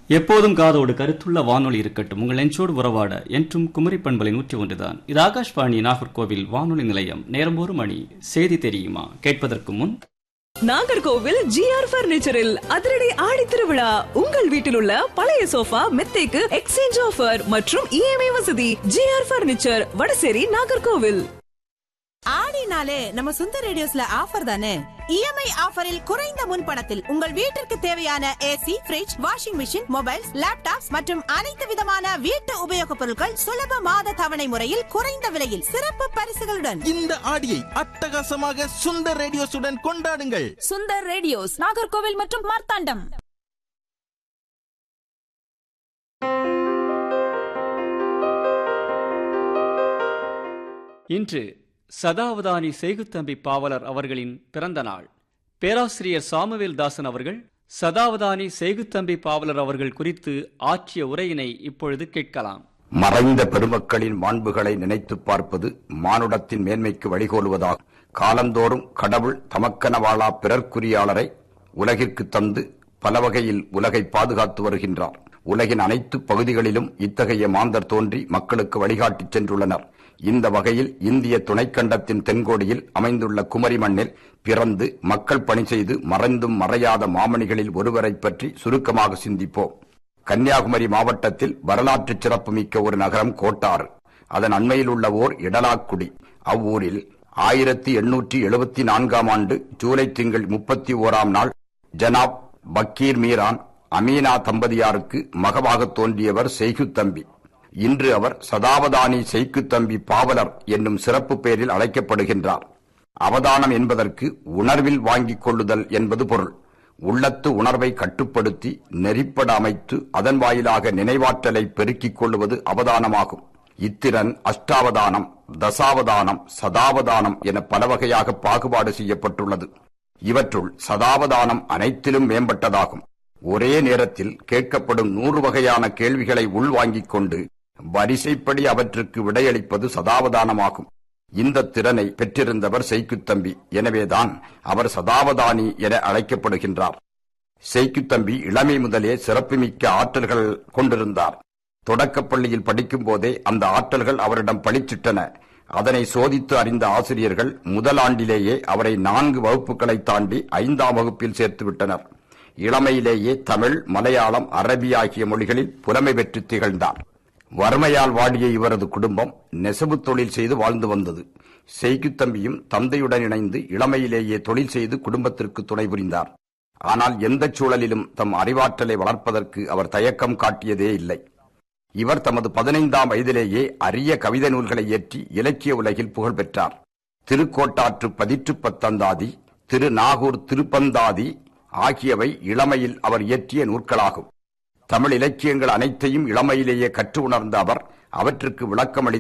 எப்போதும் காதோடு கருத்துள்ள வானொலி இருக்கட்டும் உங்கள் நெஞ்சோடு உறவாட என்றும் குமரி பண்பலை நூற்றி ஒன்றுதான் இது ஆகாஷ்வாணி நாகர்கோவில் வானொலி நிலையம் நேரம் ஒரு மணி செய்தி தெரியுமா கேட்பதற்கு முன் நாகர்கோவில் ஜிஆர் பர்னிச்சரில் அதிரடி ஆடி திருவிழா உங்கள் வீட்டில் உள்ள பழைய சோஃபா மெத்தைக்கு எக்ஸ்சேஞ்ச் ஆஃபர் மற்றும் இஎம்ஐ வசதி ஜிஆர் பர்னிச்சர் வடசேரி நாகர்கோவில் ஆடினாலே நம்ம சுந்தர் ரேடியோஸ்ல ஆஃபர் தானே இஎம்ஐ ஆஃபரில் குறைந்த முன்பணத்தில் உங்கள் வீட்டிற்கு தேவையான AC fridge washing machine mobiles laptops மற்றும் அனைத்து விதமான வீட்டு உபயோகப் பொருட்கள் சுலப மாத தவணை முறையில் குறைந்த விலையில் சிறப்பு பரிசுகளுடன் இந்த ஆடியை அட்டகாசமாக சுந்தர் ரேடியோஸுடன் கொண்டாடுங்கள் சுந்தர் ரேடியோஸ் நாகர்கோவில் மற்றும் மார்த்தாண்டம் இன்று சதாவதானி செய்குத்தம்பி பாவலர் அவர்களின் பிறந்த நாள் பேராசிரியர் சாமுவேல் தாசன் அவர்கள் சதாவதானி செய்குத்தம்பி பாவலர் அவர்கள் குறித்து ஆற்றிய உரையினை இப்பொழுது கேட்கலாம் மறைந்த பெருமக்களின் மாண்புகளை நினைத்துப் பார்ப்பது மானுடத்தின் மேன்மைக்கு வழிகோலுவதாகும் காலந்தோறும் கடவுள் தமக்கென வாழா பிறர்க்குரியாளரை உலகிற்கு தந்து பல வகையில் உலகை பாதுகாத்து வருகின்றார் உலகின் அனைத்து பகுதிகளிலும் இத்தகைய மாந்தர் தோன்றி மக்களுக்கு வழிகாட்டிச் சென்றுள்ளனர் இந்த வகையில் இந்திய துணைக்கண்டத்தின் தென்கோடியில் அமைந்துள்ள குமரி மண்ணில் பிறந்து மக்கள் பணி செய்து மறைந்தும் மறையாத மாமணிகளில் ஒருவரைப் பற்றி சுருக்கமாக சிந்திப்போம் கன்னியாகுமரி மாவட்டத்தில் வரலாற்று சிறப்புமிக்க ஒரு நகரம் கோட்டாறு அதன் அண்மையில் உள்ள ஓர் இடலாக்குடி அவ்வூரில் ஆயிரத்தி எண்ணூற்றி எழுபத்தி நான்காம் ஆண்டு ஜூலை திங்கள் முப்பத்தி ஓராம் நாள் ஜனாப் பக்கீர் மீரான் அமீனா தம்பதியாருக்கு மகவாக தோன்றியவர் செய்குத்தம்பி இன்று அவர் சதாவதானி செய்குத்தம்பி பாவலர் என்னும் சிறப்பு பெயரில் அழைக்கப்படுகின்றார் அவதானம் என்பதற்கு உணர்வில் வாங்கிக் கொள்ளுதல் என்பது பொருள் உள்ளத்து உணர்வை கட்டுப்படுத்தி நெறிப்பட அமைத்து அதன் வாயிலாக நினைவாற்றலை பெருக்கிக் கொள்ளுவது அவதானமாகும் இத்திறன் அஷ்டாவதானம் தசாவதானம் சதாவதானம் என பல வகையாக பாகுபாடு செய்யப்பட்டுள்ளது இவற்றுள் சதாவதானம் அனைத்திலும் மேம்பட்டதாகும் ஒரே நேரத்தில் கேட்கப்படும் நூறு வகையான கேள்விகளை உள்வாங்கிக் கொண்டு வரிசைப்படி அவற்றுக்கு விடையளிப்பது சதாவதானமாகும் இந்த திறனை பெற்றிருந்தவர் செய்குத்தம்பி எனவேதான் அவர் சதாவதானி என அழைக்கப்படுகின்றார் செய்குத்தம்பி இளமை முதலே சிறப்புமிக்க ஆற்றல்கள் கொண்டிருந்தார் தொடக்கப்பள்ளியில் படிக்கும் போதே அந்த ஆற்றல்கள் அவரிடம் பளிச்சிட்டன அதனை சோதித்து அறிந்த ஆசிரியர்கள் முதல் ஆண்டிலேயே அவரை நான்கு வகுப்புகளை தாண்டி ஐந்தாம் வகுப்பில் சேர்த்து விட்டனர் இளமையிலேயே தமிழ் மலையாளம் அரபி ஆகிய மொழிகளில் புலமை பெற்று திகழ்ந்தார் வறுமையால் வாடிய இவரது குடும்பம் நெசவு தொழில் செய்து வாழ்ந்து வந்தது செய்குத்தம்பியும் தந்தையுடன் இணைந்து இளமையிலேயே தொழில் செய்து குடும்பத்திற்கு துணை புரிந்தார் ஆனால் எந்த சூழலிலும் தம் அறிவாற்றலை வளர்ப்பதற்கு அவர் தயக்கம் காட்டியதே இல்லை இவர் தமது பதினைந்தாம் வயதிலேயே அரிய கவிதை நூல்களை இயற்றி இலக்கிய உலகில் புகழ் பெற்றார் திருக்கோட்டாற்று பதிற்று பத்தந்தாதி திரு நாகூர் திருப்பந்தாதி ஆகியவை இளமையில் அவர் இயற்றிய நூற்களாகும் தமிழ் இலக்கியங்கள் அனைத்தையும் இளமையிலேயே கற்று உணர்ந்த அவர் அவற்றுக்கு விளக்கமளி